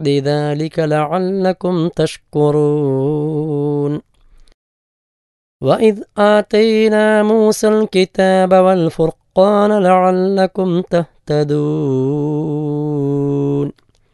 بعد ذلك لعلكم تشكرون وإذ آتينا موسى الكتاب والفرقان لعلكم تهتدون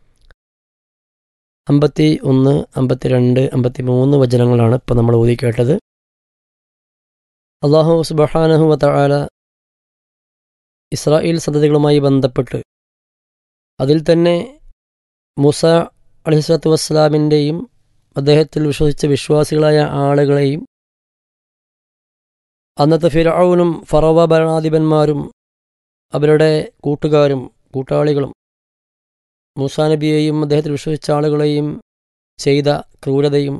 അമ്പത്തി ഒന്ന് അമ്പത്തിരണ്ട് അമ്പത്തി മൂന്ന് വചനങ്ങളാണ് ഇപ്പോൾ നമ്മൾ ഓതി കേട്ടത് അള്ളാഹു സുബഹാനഹു വതആല ഇസ്രായേൽ സന്തതികളുമായി ബന്ധപ്പെട്ട് അതിൽ തന്നെ മൂസ അലിസ്വത്ത് വസ്സലാമിൻ്റെയും അദ്ദേഹത്തിൽ വിശ്വസിച്ച വിശ്വാസികളായ ആളുകളെയും അന്നത്തെ ഫിറൌനും ഫറവ ഭരണാധിപന്മാരും അവരുടെ കൂട്ടുകാരും കൂട്ടാളികളും മൂസാ നബിയെയും അദ്ദേഹത്തിൽ വിശ്വസിച്ച ആളുകളെയും ചെയ്ത ക്രൂരതയും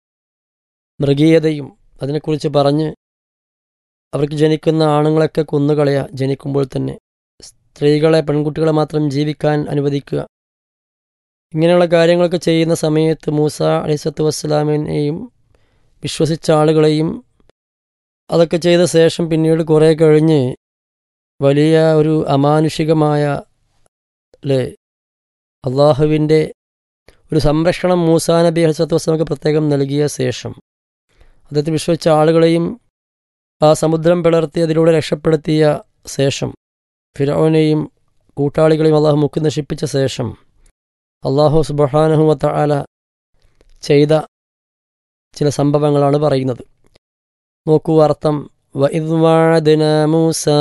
മൃഗീയതയും അതിനെക്കുറിച്ച് പറഞ്ഞ് അവർക്ക് ജനിക്കുന്ന ആണുങ്ങളൊക്കെ കൊന്നുകളയുക ജനിക്കുമ്പോൾ തന്നെ സ്ത്രീകളെ പെൺകുട്ടികളെ മാത്രം ജീവിക്കാൻ അനുവദിക്കുക ഇങ്ങനെയുള്ള കാര്യങ്ങളൊക്കെ ചെയ്യുന്ന സമയത്ത് മൂസ അലിസത്ത് വസ്സലാമിനെയും വിശ്വസിച്ച ആളുകളെയും അതൊക്കെ ചെയ്ത ശേഷം പിന്നീട് കുറേ കഴിഞ്ഞ് വലിയ ഒരു അമാനുഷികമായ അല്ലേ അള്ളാഹുവിൻ്റെ ഒരു സംരക്ഷണം മൂസാ നബി അലിസത്ത് വസ്ലാമക്ക് പ്രത്യേകം നൽകിയ ശേഷം അദ്ദേഹത്തെ വിശ്വസിച്ച ആളുകളെയും ആ സമുദ്രം പിളർത്തി അതിലൂടെ രക്ഷപ്പെടുത്തിയ ശേഷം ഫിറോനെയും കൂട്ടാളികളെയും അള്ളാഹു മുക്കി നശിപ്പിച്ച ശേഷം അള്ളാഹു സുബഹാനഹുവത്ത ആല ചെയ്ത ചില സംഭവങ്ങളാണ് പറയുന്നത് നോക്കൂ അർത്ഥം وإذ وعدنا موسى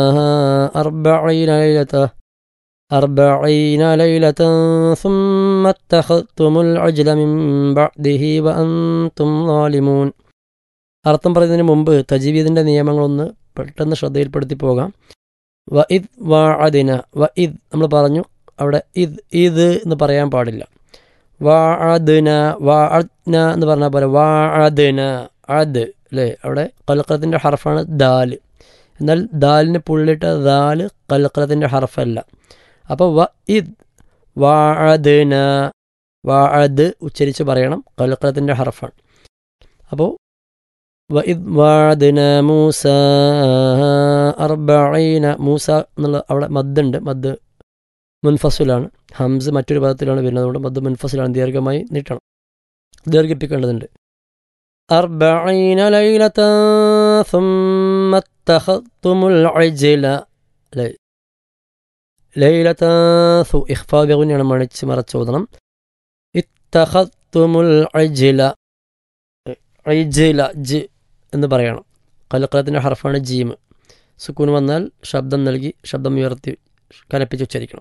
أربعين ليلة أربعين ليلة ثم اتخذتم العجل من بعده وأنتم ظالمون അർത്ഥം പറയുന്നതിന് മുമ്പ് തജീവീദിൻ്റെ നിയമങ്ങളൊന്ന് പെട്ടെന്ന് ശ്രദ്ധയിൽപ്പെടുത്തി പോകാം വ ഇദ് വാഅദിന വ ഇദ് നമ്മൾ പറഞ്ഞു അവിടെ ഇദ് ഇത് എന്ന് പറയാൻ പാടില്ല വാഅദ്ന വാഅദ്ന എന്ന് പറഞ്ഞാൽ പോലെ വാഅദ്ന അദ് അല്ലേ അവിടെ കൽക്കലത്തിൻ്റെ ഹർഫാണ് ദാല് എന്നാൽ ദാലിന് പുള്ളിട്ട ദാല് കൽക്കലത്തിൻ്റെ ഹർഫല്ല അപ്പോൾ വ ഇദ് വാഅദ്ന വാഅദ് ഉച്ചരിച്ച് പറയണം കൽക്കലത്തിൻ്റെ ഹർഫാണ് അപ്പോൾ وإذ وعدنا موسى أربعين മൂസ എന്നുള്ള അവിടെ മദ്ദുണ്ട് മദ് മുൻഫസുലാണ് ഹംസ് മറ്റൊരു പദത്തിലാണ് വരുന്നത് അതുകൊണ്ട് മദ് മുൻഫസിലാണ് ദീർഘമായി നീട്ടണം ദീർഘിപ്പിക്കേണ്ടതുണ്ട് أربعين ليلة ثم اتخذتم العجل ليلة ثو إخفاء بغنയാണ് മണിച്ച് മറച്ചോദനം اتخذتم العجل ഐജില ജ് എന്ന് പറയണം കലക്കലത്തിൻ്റെ ഹർഫാണ് ജീം സുക്കൂൻ വന്നാൽ ശബ്ദം നൽകി ശബ്ദം ഉയർത്തി കനപ്പിച്ച് ഉച്ചരിക്കണം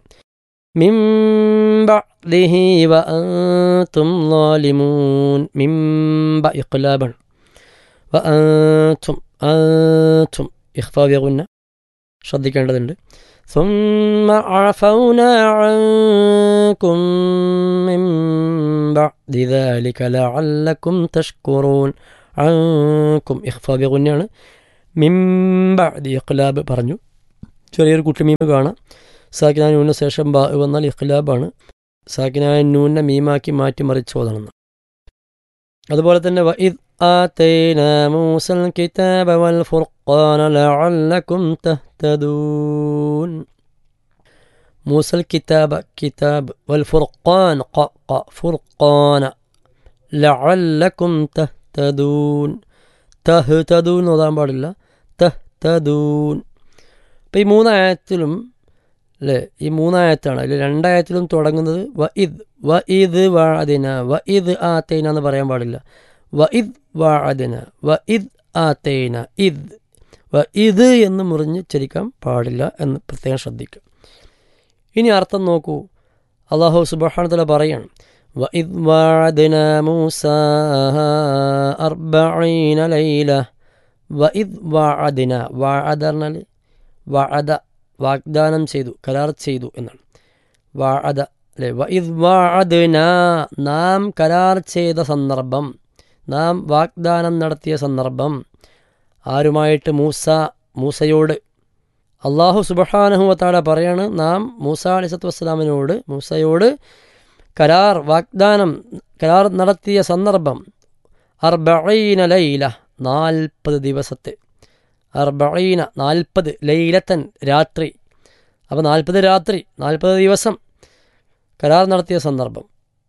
മിംബിഹി വഅൻതും ലാലിമൂൻ മിംബ ഇഖ്ലാബാണ് വഅൻതും അൻതും ഇഖ്ഫാവിയകുന്ന ശ്രദ്ധിക്കേണ്ടതുണ്ട് ثم عفونا عنكم من بعد ذلك لعلكم تشكرون عنكم ഇഖ്ഫാ ബിഗുന്നയാണ് മിൻ ബഅദി ഇഖ്ലാബ് പറഞ്ഞു ചെറിയൊരു കുട്ടി മീമ് കാണാം സാക്കിനായ നൂന് ശേഷം ബാ വന്നാൽ ഇഖ്ലാബാണ് സാക്കിനായ നൂനെ മീമാക്കി മാറ്റി മറിച്ചോദണം അതുപോലെ തന്നെ വഇദ് آتينا موسى الكتاب والفرقان لعلكم تهتدون موسى الكتاب كتاب والفرقان ق ق فرقان لعلكم تهتدون تهتدون ഓതാൻ പാടില്ല തഹ്തദൂൻ അപ്പം ഈ മൂന്നായത്തിലും അല്ലേ ഈ മൂന്നായത്താണ് അതിൽ രണ്ടായത്തിലും തുടങ്ങുന്നത് വ ഇദ് വ ഇദ് വാദിന വ ഇദ് ആത്തേന എന്ന് പറയാൻ പാടില്ല വ ഇദ് വാഅദിന വ ഇദ് ആത്തേന ഇദ് വ ഇത് എന്ന് മുറിഞ്ഞ് ചരിക്കാൻ പാടില്ല എന്ന് പ്രത്യേകം ശ്രദ്ധിക്കുക ഇനി അർത്ഥം നോക്കൂ അള്ളാഹു സുബാനത്തല പറയാണ് വ ഇദ് വാഅദിന മൂസ അർബഈന ലൈല വ ഇദ് വാഅദിന വാഅദ പറഞ്ഞാൽ വാഅദ വാഗ്ദാനം ചെയ്തു കരാർ ചെയ്തു എന്നാണ് വാഅദ അല്ലേ വ ഇദ് വാഅദ്ന നാം കരാർ ചെയ്ത സന്ദർഭം നാം വാഗ്ദാനം നടത്തിയ സന്ദർഭം ആരുമായിട്ട് മൂസ മൂസയോട് അള്ളാഹു സുബഹാനഹുവത്താടെ പറയാണ് നാം മൂസ അലിസത്ത് വസ്സലാമിനോട് മൂസയോട് കരാർ വാഗ്ദാനം കരാർ നടത്തിയ സന്ദർഭം അർബീന ലൈല നാൽപ്പത് ദിവസത്തെ അർബീന നാൽപ്പത് ലൈലത്തൻ രാത്രി അപ്പോൾ നാൽപ്പത് രാത്രി നാൽപ്പത് ദിവസം കരാർ നടത്തിയ സന്ദർഭം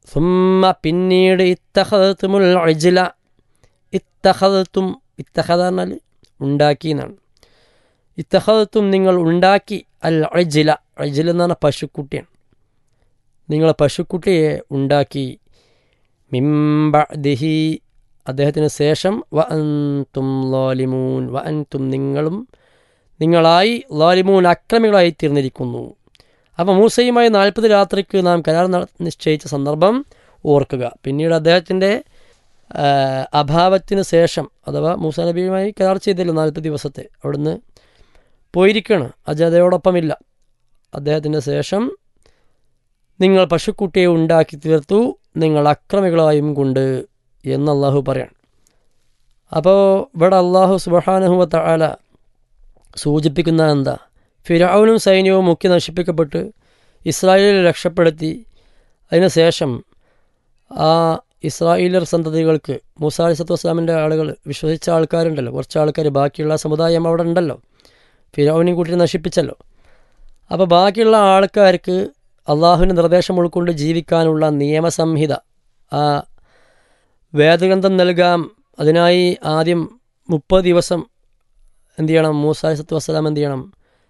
സുമ്മ പിന്നീട് ഇത്തഹത്തുമുൽ അജില ഇത്തഹത്തും ഇത്തഹദ എന്നാൽ ഉണ്ടാക്കി എന്നാണ് ഇത്തഹത്തും നിങ്ങൾ ഉണ്ടാക്കി അൽ അജില അജില എന്ന് പറഞ്ഞാൽ പശുക്കുട്ടിയാണ് നിങ്ങൾ പശുക്കുട്ടിയെ ഉണ്ടാക്കി മിംബദിഹി അദ്ദേഹത്തിന് ശേഷം വ അൻതും ലോലിമൂൻ വ അൻതും നിങ്ങളും നിങ്ങളായി ലോലിമൂൻ അക്രമികളായി തീർന്നിരിക്കുന്നു അപ്പോൾ മൂസയുമായി നാൽപ്പത് രാത്രിക്ക് നാം കരാർ നിശ്ചയിച്ച സന്ദർഭം ഓർക്കുക പിന്നീട് അദ്ദേഹത്തിൻ്റെ അഭാവത്തിന് ശേഷം അഥവാ മൂസ നബിയുമായി കരാർ ചെയ്തല്ലോ നാൽപ്പത് ദിവസത്തെ അവിടുന്ന് പോയിരിക്കുകയാണ് അജതയോടൊപ്പമില്ല അദ്ദേഹത്തിൻ്റെ ശേഷം നിങ്ങൾ പശുക്കുട്ടിയെ ഉണ്ടാക്കി തീർത്തു നിങ്ങൾ അക്രമികളായും കൊണ്ട് എന്ന് അള്ളാഹു പറയാണ് അപ്പോൾ ഇവിടെ അള്ളാഹു സുബഹാനുഹുവത്ത ആല സൂചിപ്പിക്കുന്ന എന്താ ഫിരാവുനും സൈന്യവും മുഖ്യ നശിപ്പിക്കപ്പെട്ട് ഇസ്രായേലിൽ രക്ഷപ്പെടുത്തി അതിനുശേഷം ആ ഇസ്രായേലർ സന്തതികൾക്ക് മൂസ അലിസത്തു വസ്ലാമിൻ്റെ ആളുകൾ വിശ്വസിച്ച ആൾക്കാരുണ്ടല്ലോ കുറച്ച് ആൾക്കാർ ബാക്കിയുള്ള സമുദായം അവിടെ ഉണ്ടല്ലോ ഫിരാവിനെയും കൂട്ടി നശിപ്പിച്ചല്ലോ അപ്പോൾ ബാക്കിയുള്ള ആൾക്കാർക്ക് അള്ളാഹുവിൻ്റെ നിർദ്ദേശം ഉൾക്കൊണ്ട് ജീവിക്കാനുള്ള നിയമസംഹിത ആ വേദഗ്രന്ഥം നൽകാം അതിനായി ആദ്യം മുപ്പത് ദിവസം എന്ത് ചെയ്യണം മൂസ അലിസത്തു വസ്സലാം എന്ത് ചെയ്യണം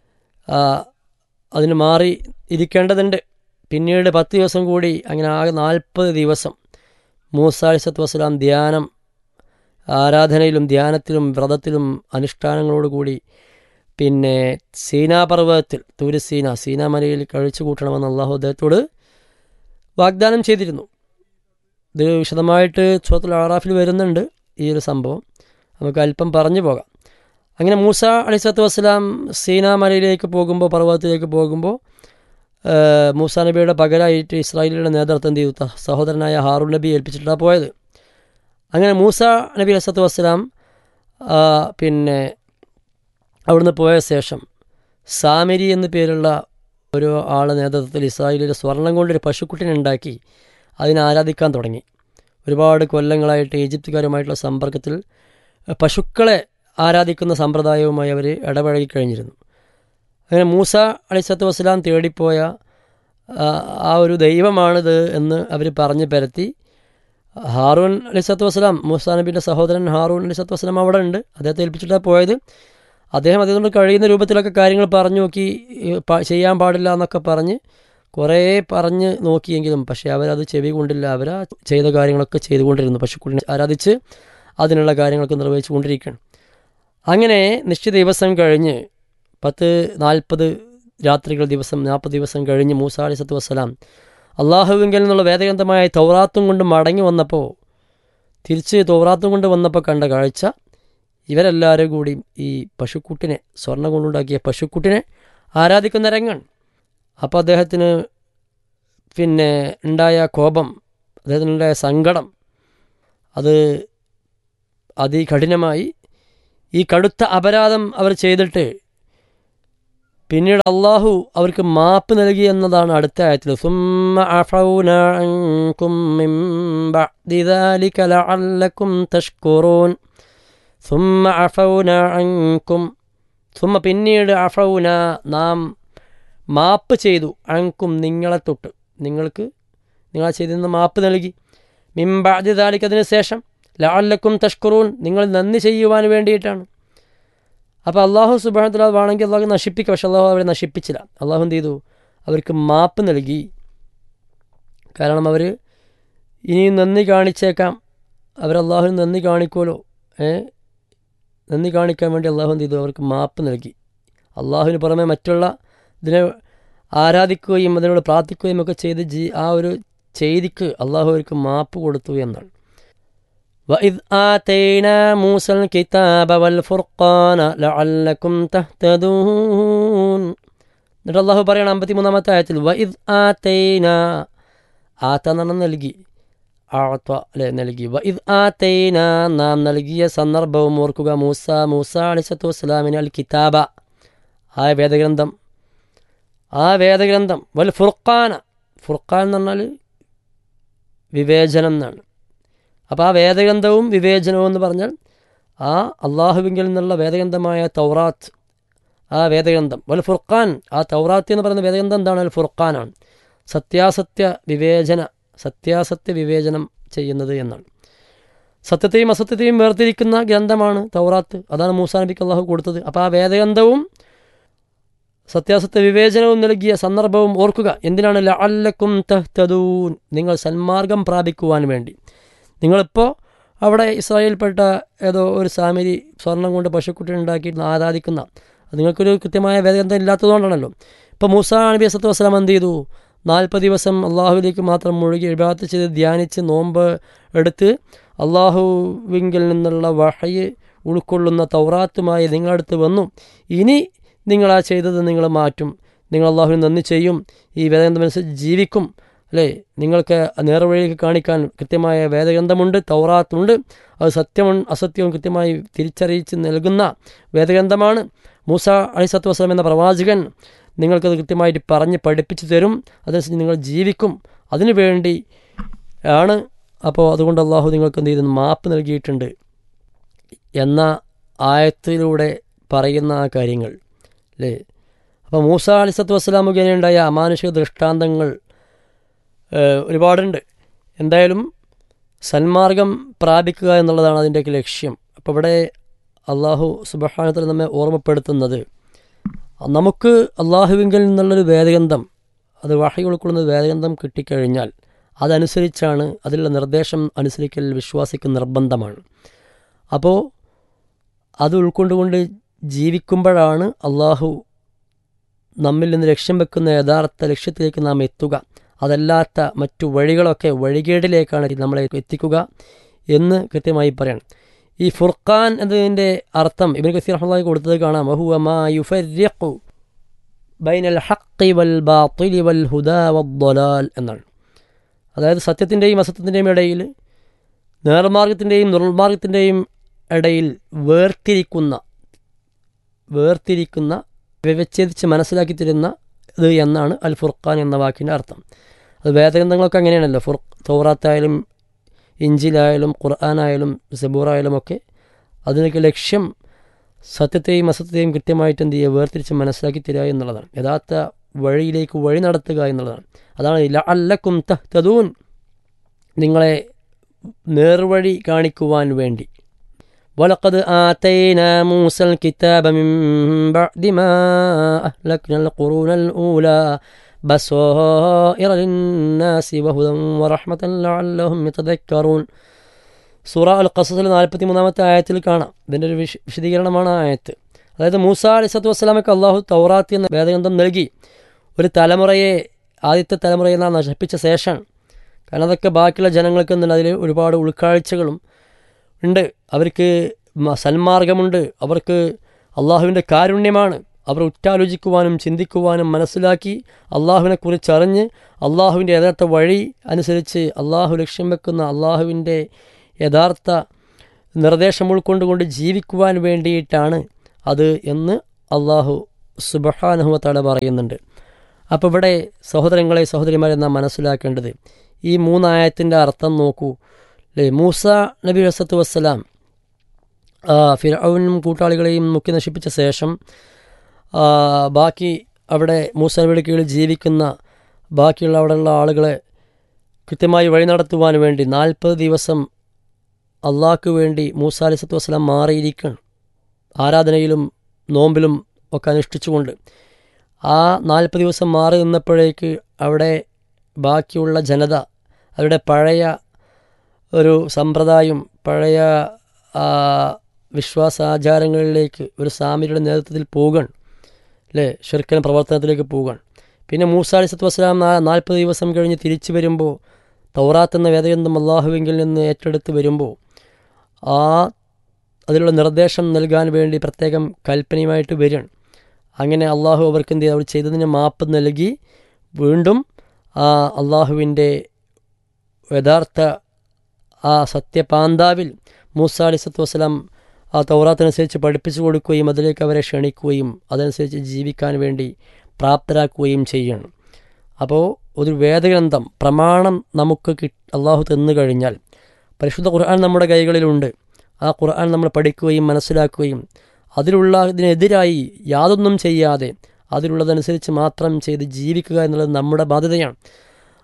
അതിന് മാറി ഇരിക്കേണ്ടതുണ്ട് പിന്നീട് പത്ത് ദിവസം കൂടി അങ്ങനെ ആകെ നാൽപ്പത് ദിവസം മൂസ അലിസത്ത് വസ്സലാം ധ്യാനം ആരാധനയിലും ധ്യാനത്തിലും വ്രതത്തിലും അനുഷ്ഠാനങ്ങളോടുകൂടി പിന്നെ സീനാപർവ്വതത്തിൽ തൂരസീന സീനാമലയിൽ കഴിച്ചു കൂട്ടണമെന്ന് അള്ളാഹു അദ്ദേഹത്തോട് വാഗ്ദാനം ചെയ്തിരുന്നു ഇത് വിശദമായിട്ട് ചോത്തുൽ ആറാഫിൽ വരുന്നുണ്ട് ഈ ഒരു സംഭവം നമുക്ക് അല്പം പറഞ്ഞു പോകാം അങ്ങനെ മൂസ അലിസത്ത് വസ്സലാം സീനാമലയിലേക്ക് പോകുമ്പോൾ പർവ്വതത്തിലേക്ക് പോകുമ്പോൾ മൂസ നബിയുടെ പകരമായിട്ട് ഇസ്രായേലിയുടെ നേതൃത്വം എന്ത് ചെയ്തു സഹോദരനായ ഹാറൂൺ നബി ഏൽപ്പിച്ചിട്ടാണ് പോയത് അങ്ങനെ മൂസ നബി അലിസത്ത് വസ്സലാം പിന്നെ അവിടുന്ന് പോയ ശേഷം സാമിരി എന്നു പേരുള്ള ഒരു ആളെ നേതൃത്വത്തിൽ ഇസ്രായേലിൽ സ്വർണം കൊണ്ടൊരു പശുക്കുട്ടിനെ ഉണ്ടാക്കി അതിനെ ആരാധിക്കാൻ തുടങ്ങി ഒരുപാട് കൊല്ലങ്ങളായിട്ട് ഈജിപ്തുകാരുമായിട്ടുള്ള സമ്പർക്കത്തിൽ പശുക്കളെ ആരാധിക്കുന്ന സമ്പ്രദായവുമായി അവർ ഇടപഴകി കഴിഞ്ഞിരുന്നു അങ്ങനെ മൂസ അലിസത്ത് വസ്സലാം തേടിപ്പോയ ആ ഒരു ദൈവമാണിത് എന്ന് അവർ പറഞ്ഞ് പരത്തി ഹാറൂൻ അലിസത്ത് വസ്സലാം മൂസ നബിൻ്റെ സഹോദരൻ ഹാറൂൻ അലിസത്ത് വസ്സലാം അവിടെ ഉണ്ട് അദ്ദേഹത്തെ ഏൽപ്പിച്ചിട്ടാണ് പോയത് അദ്ദേഹം അദ്ദേഹത്തോട് കഴിയുന്ന രൂപത്തിലൊക്കെ കാര്യങ്ങൾ പറഞ്ഞു നോക്കി ചെയ്യാൻ പാടില്ല എന്നൊക്കെ പറഞ്ഞ് കുറേ പറഞ്ഞ് നോക്കിയെങ്കിലും പക്ഷേ അവരത് ചെവി കൊണ്ടില്ല അവർ ചെയ്ത കാര്യങ്ങളൊക്കെ ചെയ്തുകൊണ്ടിരുന്നു പശുക്കുട്ടിനെ ആരാധിച്ച് അതിനുള്ള കാര്യങ്ങളൊക്കെ നിർവഹിച്ചു കൊണ്ടിരിക്കുകയാണ് അങ്ങനെ നിശ്ചിത ദിവസം കഴിഞ്ഞ് പത്ത് നാൽപ്പത് രാത്രികൾ ദിവസം നാൽപ്പത് ദിവസം കഴിഞ്ഞ് മൂസ അലിസത്ത് വസ്സലാം അള്ളാഹുവിങ്കിൽ നിന്നുള്ള വേദഗ്രന്ഥമായ തൗറാത്തും കൊണ്ട് മടങ്ങി വന്നപ്പോൾ തിരിച്ച് തൗറാത്തും കൊണ്ട് വന്നപ്പോൾ കണ്ട കാഴ്ച ഇവരെല്ലാവരും കൂടി ഈ പശുക്കുട്ടിനെ സ്വർണ്ണം കൊണ്ടുണ്ടാക്കിയ പശുക്കുട്ടിനെ ആരാധിക്കുന്ന രംഗാണ് അപ്പോൾ അദ്ദേഹത്തിന് പിന്നെ ഉണ്ടായ കോപം അദ്ദേഹത്തിനുണ്ടായ സങ്കടം അത് അതികഠിനമായി ഈ കടുത്ത അപരാധം അവർ ചെയ്തിട്ട് പിന്നീട് അള്ളാഹു അവർക്ക് മാപ്പ് നൽകി എന്നതാണ് അടുത്ത ആയത്തിൽ സുമ്മ അഫൗനക്കും തഷ്കുറൂൻ സുമ്മ അഫൗന അങ്കും സുമ്മ പിന്നീട് അഫൗന നാം മാപ്പ് ചെയ്തു അങ്കും നിങ്ങളെ തൊട്ട് നിങ്ങൾക്ക് നിങ്ങൾ ചെയ്തിരുന്ന മാപ്പ് നൽകി മിംബാദ്യതാലിക്ക് അതിന് ശേഷം ലാലക്കും തഷ്കുറൂൻ നിങ്ങൾ നന്ദി ചെയ്യുവാൻ വേണ്ടിയിട്ടാണ് അപ്പോൾ അള്ളാഹു സുബാനത്തിൽ വേണമെങ്കിൽ അള്ളാഹു നശിപ്പിക്കുക പക്ഷെ അള്ളാഹു അവരെ നശിപ്പിച്ചില്ല അള്ളാഹു എന്ത് ചെയ്തു അവർക്ക് മാപ്പ് നൽകി കാരണം അവർ ഇനിയും നന്ദി കാണിച്ചേക്കാം അവർ അള്ളാഹുവിന് നന്ദി കാണിക്കുമല്ലോ ഏ നന്ദി കാണിക്കാൻ വേണ്ടി അള്ളാഹു എന്ത് ചെയ്തു അവർക്ക് മാപ്പ് നൽകി അള്ളാഹുവിന് പുറമെ മറ്റുള്ള ഇതിനെ ആരാധിക്കുകയും അതിനോട് പ്രാർത്ഥിക്കുകയും ഒക്കെ ചെയ്ത് ജി ആ ഒരു ചെയ്തിക്ക് അള്ളാഹു അവർക്ക് മാപ്പ് കൊടുത്തു എന്നാണ് وإذ آتينا موسى الكتاب والفرقان لعلكم تهتدون എന്നിട്ട് അള്ളാഹു പറയണം അമ്പത്തി മൂന്നാമത്തെ ആയത്തിൽ വഇദ് ആതൈന ആത്ത എന്ന് നൽകി ആത്ത അല്ലെ നൽകി വഇദ് ആതൈന നാം നൽകിയ സന്ദർഭവും ഓർക്കുക മൂസ മൂസ അലിസത്തു വസ്സലാമിന് അൽ കിതാബ ആ വേദഗ്രന്ഥം ആ വേദഗ്രന്ഥം വൽ ഫുർഖാന ഫുർഖാൻ എന്ന് പറഞ്ഞാൽ വിവേചനം എന്നാണ് അപ്പോൾ ആ വേദഗ്രന്ഥവും വിവേചനവും എന്ന് പറഞ്ഞാൽ ആ അള്ളാഹുവിങ്കിൽ നിന്നുള്ള വേദഗ്രന്ഥമായ തൗറാത്ത് ആ വേദഗ്രന്ഥം വൽ ഫുർഖാൻ ആ തൗറാത്ത് എന്ന് പറയുന്ന വേദഗ്രന്ഥം എന്താണ് അൽ ഫുർഖാനാണ് സത്യാസത്യ വിവേചന സത്യാസത്യ വിവേചനം ചെയ്യുന്നത് എന്നാണ് സത്യത്തെയും അസത്യത്തെയും വേർതിരിക്കുന്ന ഗ്രന്ഥമാണ് തൗറാത്ത് അതാണ് മൂസാ നബിക്ക് അള്ളാഹു കൊടുത്തത് അപ്പോൾ ആ വേദഗ്രന്ഥവും സത്യാസത്യ വിവേചനവും നൽകിയ സന്ദർഭവും ഓർക്കുക എന്തിനാണ് ലഅല്ലക്കും തഹ്തദൂൻ നിങ്ങൾ സന്മാർഗം പ്രാപിക്കുവാൻ വേണ്ടി നിങ്ങളിപ്പോൾ അവിടെ ഇസ്രായേൽപ്പെട്ട ഏതോ ഒരു സാമിരി സ്വർണം കൊണ്ട് പശുക്കുട്ടി ഉണ്ടാക്കി ആരാധിക്കുന്ന അത് നിങ്ങൾക്കൊരു കൃത്യമായ വേദഗ്രന്ഥം ഇല്ലാത്തതുകൊണ്ടാണല്ലോ ഇപ്പോൾ മൂസ നബി അസത്ത് വസ്സലാം എന്ത് ചെയ്തു നാൽപ്പത് ദിവസം അള്ളാഹുവിലേക്ക് മാത്രം മുഴുകി ഇബാത്ത് ചെയ്ത് ധ്യാനിച്ച് നോമ്പ് എടുത്ത് അള്ളാഹുവിങ്കിൽ നിന്നുള്ള വഹയ് ഉൾക്കൊള്ളുന്ന തൗറാത്തുമായി നിങ്ങളടുത്ത് വന്നു ഇനി നിങ്ങൾ ആ ചെയ്തത് നിങ്ങൾ മാറ്റും നിങ്ങൾ അള്ളാഹുവിന് നന്ദി ചെയ്യും ഈ വേദഗ്രന്ഥമനുസരിച്ച് ജീവിക്കും അല്ലേ നിങ്ങൾക്ക് നേർവഴിക്ക് കാണിക്കാൻ കൃത്യമായ വേദഗ്രന്ഥമുണ്ട് തൗറാത്തുണ്ട് അത് സത്യവും അസത്യവും കൃത്യമായി തിരിച്ചറിയിച്ച് നൽകുന്ന വേദഗ്രന്ഥമാണ് മൂസ അലിസത്തു വസ്ലാം എന്ന പ്രവാചകൻ നിങ്ങൾക്കത് കൃത്യമായിട്ട് പറഞ്ഞ് പഠിപ്പിച്ചു തരും അതനുസരിച്ച് നിങ്ങൾ ജീവിക്കും അതിനു വേണ്ടി ആണ് അപ്പോൾ അതുകൊണ്ട് അള്ളാഹു നിങ്ങൾക്ക് എന്ത് ചെയ്തു മാപ്പ് നൽകിയിട്ടുണ്ട് എന്ന ആയത്തിലൂടെ പറയുന്ന ആ കാര്യങ്ങൾ അല്ലേ അപ്പോൾ മൂസ അലിസത്തു വസ്സലാം മുഖേനയുണ്ടായ അമാനുഷിക ദൃഷ്ടാന്തങ്ങൾ ഒരുപാടുണ്ട് എന്തായാലും സന്മാർഗം പ്രാപിക്കുക എന്നുള്ളതാണ് അതിൻ്റെയൊക്കെ ലക്ഷ്യം അപ്പോൾ ഇവിടെ അള്ളാഹു സുബഹാനത്തിൽ നമ്മെ ഓർമ്മപ്പെടുത്തുന്നത് നമുക്ക് അള്ളാഹുവിങ്കിൽ നിന്നുള്ളൊരു വേദഗ്രന്ഥം അത് വഹി ഉൾക്കൊള്ളുന്ന വേദഗ്രന്ഥം കിട്ടിക്കഴിഞ്ഞാൽ അതനുസരിച്ചാണ് അതിലുള്ള നിർദ്ദേശം അനുസരിക്കൽ വിശ്വാസിക്ക് നിർബന്ധമാണ് അപ്പോൾ അത് ഉൾക്കൊണ്ടുകൊണ്ട് ജീവിക്കുമ്പോഴാണ് അള്ളാഹു നമ്മിൽ നിന്ന് ലക്ഷ്യം വെക്കുന്ന യഥാർത്ഥ ലക്ഷ്യത്തിലേക്ക് നാം എത്തുക അതല്ലാത്ത മറ്റു വഴികളൊക്കെ വഴികേടിലേക്കാണ് നമ്മളെ എത്തിക്കുക എന്ന് കൃത്യമായി പറയണം ഈ ഫുർഖാൻ എന്നതിൻ്റെ അർത്ഥം ഇബിൻ കസീർ റഹ്മായി കൊടുത്തത് കാണാം വഹുവ മാ യുഫരിഖു ബൈനൽ ഹഖി വൽ ബാത്തിലി വൽ ഹുദാ വദ്ദലാൽ എന്നാണ് അതായത് സത്യത്തിൻ്റെയും അസത്യത്തിൻ്റെയും ഇടയിൽ നേർമാർഗത്തിൻ്റെയും ദുർമാർഗത്തിൻ്റെയും ഇടയിൽ വേർതിരിക്കുന്ന വേർതിരിക്കുന്ന വിവച്ഛേദിച്ച് മനസ്സിലാക്കി തരുന്ന ഇത് എന്നാണ് അൽ ഫുർഖാൻ എന്ന വാക്കിൻ്റെ അർത്ഥം അത് വേദഗ്രന്ഥങ്ങളൊക്കെ അങ്ങനെയാണല്ലോ ഫുർ തൗറാത്തായാലും ഇഞ്ചിലായാലും ഖുർആാനായാലും സബൂറായാലും ഒക്കെ അതിനൊക്കെ ലക്ഷ്യം സത്യത്തെയും അസത്യത്തെയും കൃത്യമായിട്ട് എന്ത് ചെയ്യുക വേർതിരിച്ച് മനസ്സിലാക്കി തരിക എന്നുള്ളതാണ് യഥാർത്ഥ വഴിയിലേക്ക് വഴി നടത്തുക എന്നുള്ളതാണ് അതാണ് അല്ലക്കും തഹ്തദൂൻ നിങ്ങളെ നേർവഴി കാണിക്കുവാൻ വേണ്ടി ولقد آتينا موسى الكتاب من بعد ما أهلكنا القرون الأولى بصائر للناس وهدى ورحمة لعلهم يتذكرون സൂറ അൽ ഖസസിൽ നാൽപ്പത്തി മൂന്നാമത്തെ ആയത്തിൽ കാണാം ഇതിൻ്റെ ഒരു വിശ വിശദീകരണമാണ് ആ ആയത്ത് അതായത് മൂസ അലിസത്തു വസ്സലാമക്ക് അള്ളാഹു തൗറാത്തി എന്ന വേദഗ്രന്ഥം നൽകി ഒരു തലമുറയെ ആദ്യത്തെ തലമുറയെ നാം നശിപ്പിച്ച ശേഷമാണ് കാരണം അതൊക്കെ ബാക്കിയുള്ള ജനങ്ങൾക്ക് എന്താണ് അതിൽ ഒരുപാട് ഉൾക്കാഴ്ചകളും ഉണ്ട് അവർക്ക് സന്മാർഗമുണ്ട് അവർക്ക് അള്ളാഹുവിൻ്റെ കാരുണ്യമാണ് അവർ ഉറ്റാലോചിക്കുവാനും ചിന്തിക്കുവാനും മനസ്സിലാക്കി അള്ളാഹുവിനെ കുറിച്ചറിഞ്ഞ് അള്ളാഹുവിൻ്റെ യഥാർത്ഥ വഴി അനുസരിച്ച് അള്ളാഹു ലക്ഷ്യം വെക്കുന്ന അള്ളാഹുവിൻ്റെ യഥാർത്ഥ നിർദ്ദേശം ഉൾക്കൊണ്ടുകൊണ്ട് ജീവിക്കുവാൻ വേണ്ടിയിട്ടാണ് അത് എന്ന് അള്ളാഹു സുബഹാനുഹത്തല പറയുന്നുണ്ട് അപ്പോൾ ഇവിടെ സഹോദരങ്ങളെ സഹോദരിമാരെ നാം മനസ്സിലാക്കേണ്ടത് ഈ മൂന്നായത്തിൻ്റെ അർത്ഥം നോക്കൂ അല്ലേ മൂസ നബി വസത്തു വസ്സലാം ഫിറൌനും കൂട്ടാളികളെയും മുക്കി നശിപ്പിച്ച ശേഷം ബാക്കി അവിടെ മൂസ നബിയുടെ കീഴിൽ ജീവിക്കുന്ന ബാക്കിയുള്ള അവിടെയുള്ള ആളുകളെ കൃത്യമായി വഴി നടത്തുവാൻ വേണ്ടി നാൽപ്പത് ദിവസം അള്ളാഹ്ക്ക് വേണ്ടി മൂസ അലിസത്തു വസ്സലാം മാറിയിരിക്കണം ആരാധനയിലും നോമ്പിലും ഒക്കെ അനുഷ്ഠിച്ചുകൊണ്ട് ആ നാൽപ്പത് ദിവസം മാറി നിന്നപ്പോഴേക്ക് അവിടെ ബാക്കിയുള്ള ജനത അവരുടെ പഴയ ഒരു സമ്പ്രദായം പഴയ വിശ്വാസാചാരങ്ങളിലേക്ക് ഒരു സാമിയുടെ നേതൃത്വത്തിൽ പോകണം അല്ലേ ഷെർക്കൻ പ്രവർത്തനത്തിലേക്ക് പോകണം പിന്നെ മൂസ അലിസത്ത് വസ്സലാം നാൽപ്പത് ദിവസം കഴിഞ്ഞ് തിരിച്ചു വരുമ്പോൾ തൗറാത്ത് എന്ന വേദഗ്രന്ഥം അള്ളാഹുവിങ്കിൽ നിന്ന് ഏറ്റെടുത്ത് വരുമ്പോൾ ആ അതിലുള്ള നിർദ്ദേശം നൽകാൻ വേണ്ടി പ്രത്യേകം കൽപ്പനയുമായിട്ട് വരികയാണ് അങ്ങനെ അള്ളാഹു അവർക്ക് എന്ത് ചെയ്തു അവർ ചെയ്തതിന് മാപ്പ് നൽകി വീണ്ടും ആ അള്ളാഹുവിൻ്റെ യഥാർത്ഥ ആ സത്യപാന്താവിൽ മൂസ അലിസത്ത് വസ്സലാം ആ തൗറാത്തനുസരിച്ച് പഠിപ്പിച്ചു കൊടുക്കുകയും അതിലേക്ക് അവരെ ക്ഷണിക്കുകയും അതനുസരിച്ച് ജീവിക്കാൻ വേണ്ടി പ്രാപ്തരാക്കുകയും ചെയ്യണം അപ്പോൾ ഒരു വേദഗ്രന്ഥം പ്രമാണം നമുക്ക് കി അള്ളാഹു തന്നു കഴിഞ്ഞാൽ പരിശുദ്ധ ഖുർആൻ നമ്മുടെ കൈകളിലുണ്ട് ആ ഖുർആൻ നമ്മൾ പഠിക്കുകയും മനസ്സിലാക്കുകയും അതിലുള്ള ഇതിനെതിരായി യാതൊന്നും ചെയ്യാതെ അതിലുള്ളതനുസരിച്ച് മാത്രം ചെയ്ത് ജീവിക്കുക എന്നുള്ളത് നമ്മുടെ ബാധ്യതയാണ്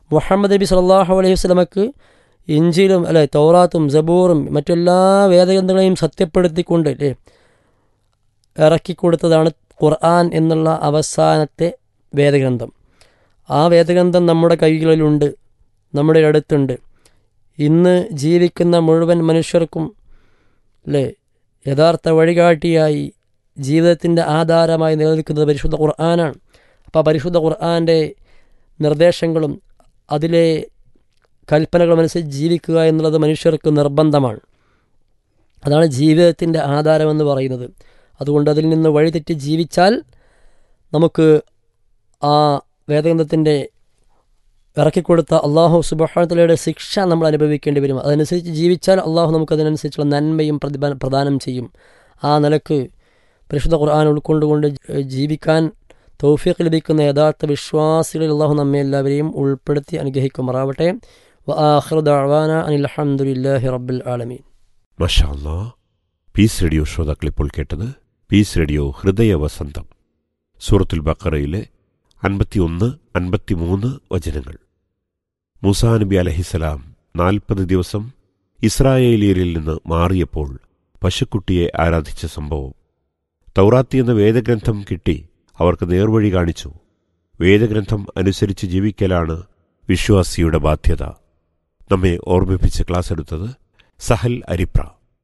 മുഹമ്മദ് നബി സല്ലാഹു അലൈഹി വസ്ലമക്ക് ഇഞ്ചിലും അല്ലെ തൗറാത്തും സബൂറും മറ്റെല്ലാ വേദഗ്രന്ഥങ്ങളെയും സത്യപ്പെടുത്തിക്കൊണ്ട് അല്ലേ ഇറക്കിക്കൊടുത്തതാണ് ഖുർആൻ എന്നുള്ള അവസാനത്തെ വേദഗ്രന്ഥം ആ വേദഗ്രന്ഥം നമ്മുടെ കൈകളിലുണ്ട് നമ്മുടെ അടുത്തുണ്ട് ഇന്ന് ജീവിക്കുന്ന മുഴുവൻ മനുഷ്യർക്കും അല്ലേ യഥാർത്ഥ വഴികാട്ടിയായി ജീവിതത്തിൻ്റെ ആധാരമായി നിലനിൽക്കുന്നത് പരിശുദ്ധ ഖുർആനാണ് അപ്പോൾ പരിശുദ്ധ ഖുർആൻ്റെ നിർദ്ദേശങ്ങളും അതിലെ കൽപ്പനകളും അനുസരിച്ച് ജീവിക്കുക എന്നുള്ളത് മനുഷ്യർക്ക് നിർബന്ധമാണ് അതാണ് ജീവിതത്തിൻ്റെ ആധാരമെന്ന് പറയുന്നത് അതുകൊണ്ട് അതിൽ നിന്ന് വഴിതെറ്റി ജീവിച്ചാൽ നമുക്ക് ആ വേദഗ്രന്ഥത്തിൻ്റെ ഇറക്കിക്കൊടുത്ത അള്ളാഹു സുബഹാനത്തലയുടെ ശിക്ഷ നമ്മൾ അനുഭവിക്കേണ്ടി വരും അതനുസരിച്ച് ജീവിച്ചാൽ അള്ളാഹു നമുക്കതിനനുസരിച്ചുള്ള നന്മയും പ്രതിഭ പ്രദാനം ചെയ്യും ആ നിലക്ക് പരിശുദ്ധ ഖുർആൻ ഉൾക്കൊണ്ടുകൊണ്ട് ജീവിക്കാൻ തൗഫീഖ് ലഭിക്കുന്ന യഥാർത്ഥ വിശ്വാസികളിൽ അള്ളാഹു നമ്മെ എല്ലാവരെയും ഉൾപ്പെടുത്തി അനുഗ്രഹിക്കുമാറാവട്ടെ വആഖിറു ദഅവാന അനിൽ ഹംദുലില്ലാഹി റബ്ബിൽ ആലമീൻ മഷാ പീസ് റേഡിയോ ശ്രോതാക്കൾ ഇപ്പോൾ കേട്ടത് പീസ് റേഡിയോ ഹൃദയ വസന്തം സൂറത്തുൽ ബക്കറയിലെ അൻപത്തിയൊന്ന് അൻപത്തിമൂന്ന് വചനങ്ങൾ മൂസാ നബി അലഹിസലാം നാൽപ്പത് ദിവസം ഇസ്രായേലിയരിൽ നിന്ന് മാറിയപ്പോൾ പശുക്കുട്ടിയെ ആരാധിച്ച സംഭവം തൗറാത്തി എന്ന വേദഗ്രന്ഥം കിട്ടി അവർക്ക് നേർവഴി കാണിച്ചു വേദഗ്രന്ഥം അനുസരിച്ച് ജീവിക്കലാണ് വിശ്വാസിയുടെ ബാധ്യത നമ്മെ ഓർമ്മിപ്പിച്ച് ക്ലാസ് എടുത്തത് Sahal Aripra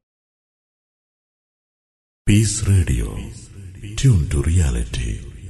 Peace Radio. Tune to reality.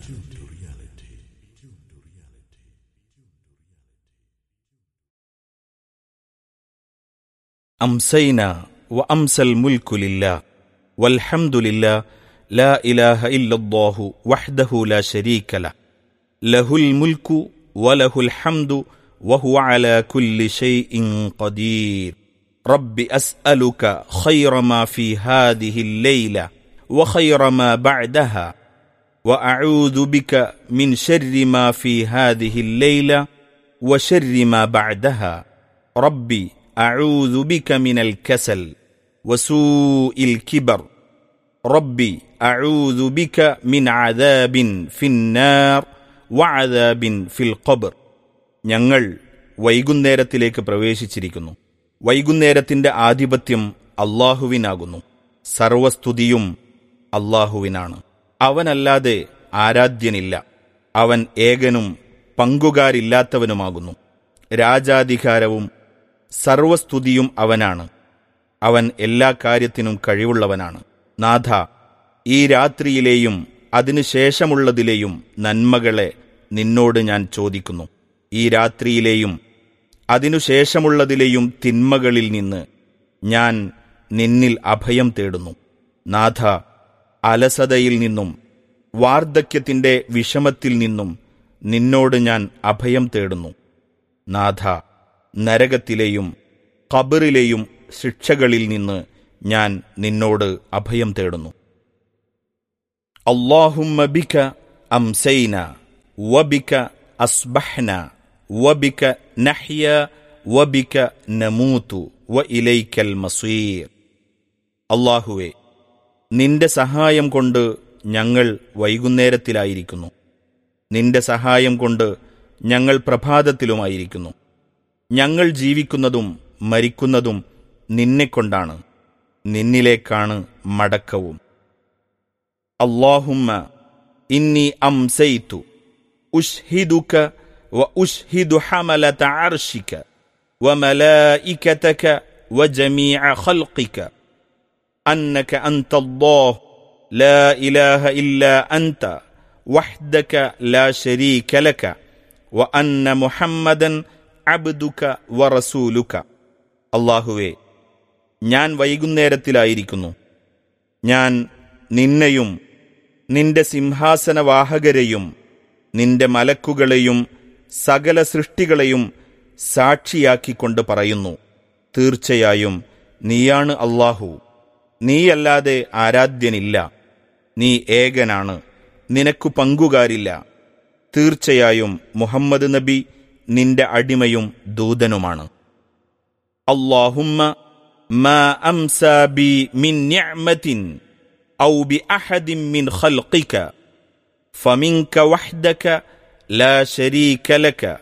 أمسينا وأمسى الملك لله والحمد لله لا إله إلا الله وحده لا شريك له له الملك وله الحمد وهو على كل شيء قدير رب أسألك خير ما في هذه الليلة وخير ما بعدها وأعوذ بك من شر ما في هذه الليلة وشر ما بعدها ربي أعوذ بك من الكسل وسوء الكبر ربي أعوذ بك من عذاب في النار وعذاب في القبر ഞങ്ങൾ വൈകുന്നേരത്തിലേക്ക് പ്രവേശിച്ചിരിക്കുന്നു വൈകുന്നേരത്തിന്റെ ആധിപത്യം അള്ളാഹുവിനാകുന്നു സർവസ്തുതിയും അള്ളാഹുവിനാണ് അവനല്ലാതെ ആരാധ്യനില്ല അവൻ ഏകനും പങ്കുകാരില്ലാത്തവനുമാകുന്നു രാജാധികാരവും സർവസ്തുതിയും അവനാണ് അവൻ എല്ലാ കാര്യത്തിനും കഴിവുള്ളവനാണ് നാഥ ഈ രാത്രിയിലെയും അതിനുശേഷമുള്ളതിലെയും നന്മകളെ നിന്നോട് ഞാൻ ചോദിക്കുന്നു ഈ രാത്രിയിലെയും അതിനുശേഷമുള്ളതിലെയും തിന്മകളിൽ നിന്ന് ഞാൻ നിന്നിൽ അഭയം തേടുന്നു നാഥ അലസതയിൽ നിന്നും വാർദ്ധക്യത്തിന്റെ വിഷമത്തിൽ നിന്നും നിന്നോട് ഞാൻ അഭയം തേടുന്നു നാഥ നരകത്തിലെയും കബറിലെയും ശിക്ഷകളിൽ നിന്ന് ഞാൻ നിന്നോട് അഭയം തേടുന്നു അള്ളാഹുമ്മ ബിക അംസൈന വബിക അസ്ബഹ്ന വബിക നഹ്യ വബിക നമൂതു വ ഇലൈക്കൽ മസീർ അള്ളാഹുവെ നിന്റെ സഹായം കൊണ്ട് ഞങ്ങൾ വൈകുന്നേരത്തിലായിരിക്കുന്നു നിന്റെ സഹായം കൊണ്ട് ഞങ്ങൾ പ്രഭാതത്തിലുമായിരിക്കുന്നു ഞങ്ങൾ ജീവിക്കുന്നതും മരിക്കുന്നതും നിന്നെക്കൊണ്ടാണ് നിന്നിലേക്കാണ് മടക്കവും അള്ളാഹുമ്മ ഇന്നി അംസൈത്തു ഉഷ്ഹിദുക വ ഉഷ്ഹിദു ഹമലത അർഷിക وملائكتك وجميع خلقك أنك أنت الله لا إله إلا أنت وحدك لا شريك لك وأن محمدا അബ്ദുക വറസൂലുക അള്ളാഹുവേ ഞാൻ വൈകുന്നേരത്തിലായിരിക്കുന്നു ഞാൻ നിന്നെയും നിന്റെ സിംഹാസനവാഹകരെയും നിന്റെ മലക്കുകളെയും സകല സൃഷ്ടികളെയും സാക്ഷിയാക്കിക്കൊണ്ട് പറയുന്നു തീർച്ചയായും നീയാണ് അള്ളാഹു നീയല്ലാതെ ആരാധ്യനില്ല നീ ഏകനാണ് നിനക്കു പങ്കുകാരില്ല തീർച്ചയായും മുഹമ്മദ് നബി നിന്റെ അടിമയും ദൂതനുമാണ് അള്ളാഹുമ്മ ما أمسى بي من نعمة أو بأحد من خلقك فمنك وحدك لا شريك لك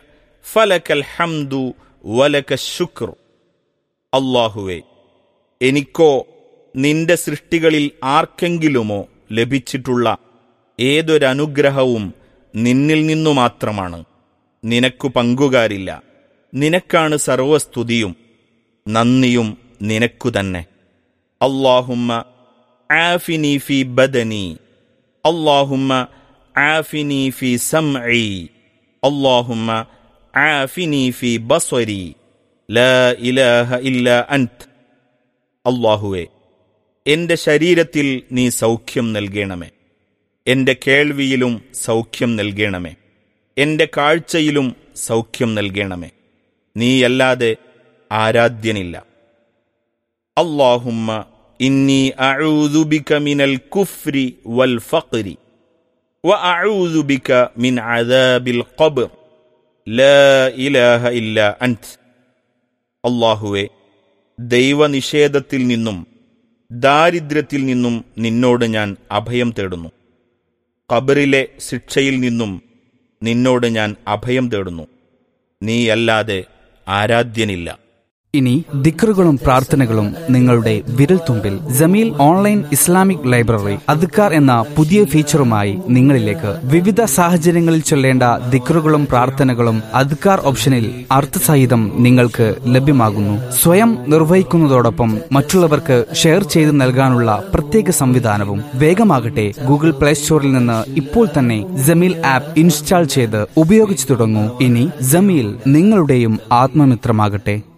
ഫലക്കൽ ഹംദു വലക ശുക്ർ അള്ളാഹുവേ എനിക്കോ നിന്റെ സൃഷ്ടികളിൽ ആർക്കെങ്കിലുമോ ലഭിച്ചിട്ടുള്ള ഏതൊരനുഗ്രഹവും നിന്നിൽ നിന്നു മാത്രമാണ് നിനക്കു പങ്കുകാരില്ല നിനക്കാണ് സർവസ്തുതിയും നന്ദിയും നിനക്കു തന്നെ അള്ളാഹുമ്മ ആഫിനി ഫി ബദനി അള്ളാഹുമ്മ ആഫിനി ഫി സംഇ അള്ളാഹുമ്മ ആഫിനി ഫി ബസ്വരി ലാ ഇലാഹ ഇല്ല അൻത് അള്ളാഹുവേ എന്റെ ശരീരത്തിൽ നീ സൗഖ്യം നൽകണമേ എന്റെ കേൾവിയിലും സൗഖ്യം നൽകണമേ എന്റെ കാഴ്ചയിലും സൗഖ്യം നൽകണമേ നീയല്ലാതെ ആരാധ്യനില്ല അള്ളാഹുമ്മ ഇന്നി അഊദു ബിക മിനൽ കുഫ്രി വൽ ഫഖ്രി وأعوذ بك من عذاب القبر لا إله إلا أنت അള്ളാഹുവെ ദൈവനിഷേധത്തിൽ നിന്നും ദാരിദ്ര്യത്തിൽ നിന്നും നിന്നോട് ഞാൻ അഭയം തേടുന്നു ഖബറിലെ ശിക്ഷയിൽ നിന്നും നിന്നോട് ഞാൻ അഭയം തേടുന്നു നീയല്ലാതെ ആരാധ്യനില്ല ഇനി ദിക്റുകളും പ്രാർത്ഥനകളും നിങ്ങളുടെ വിരൽത്തുമ്പിൽ ജമീൽ ഓൺലൈൻ ഇസ്ലാമിക് ലൈബ്രറി അദ്ക്കാർ എന്ന പുതിയ ഫീച്ചറുമായി നിങ്ങളിലേക്ക് വിവിധ സാഹചര്യങ്ങളിൽ ചൊല്ലേണ്ട ദിക്റുകളും പ്രാർത്ഥനകളും അദ്ക്കാർ ഓപ്ഷനിൽ അർത്ഥസഹിതം നിങ്ങൾക്ക് ലഭ്യമാകുന്നു സ്വയം നിർവഹിക്കുന്നതോടൊപ്പം മറ്റുള്ളവർക്ക് ഷെയർ ചെയ്ത് നൽകാനുള്ള പ്രത്യേക സംവിധാനവും വേഗമാകട്ടെ ഗൂഗിൾ പ്ലേ സ്റ്റോറിൽ നിന്ന് ഇപ്പോൾ തന്നെ ജമീൽ ആപ്പ് ഇൻസ്റ്റാൾ ചെയ്ത് ഉപയോഗിച്ചു തുടങ്ങൂ ഇനി ജമീൽ നിങ്ങളുടെയും ആത്മമിത്രമാകട്ടെ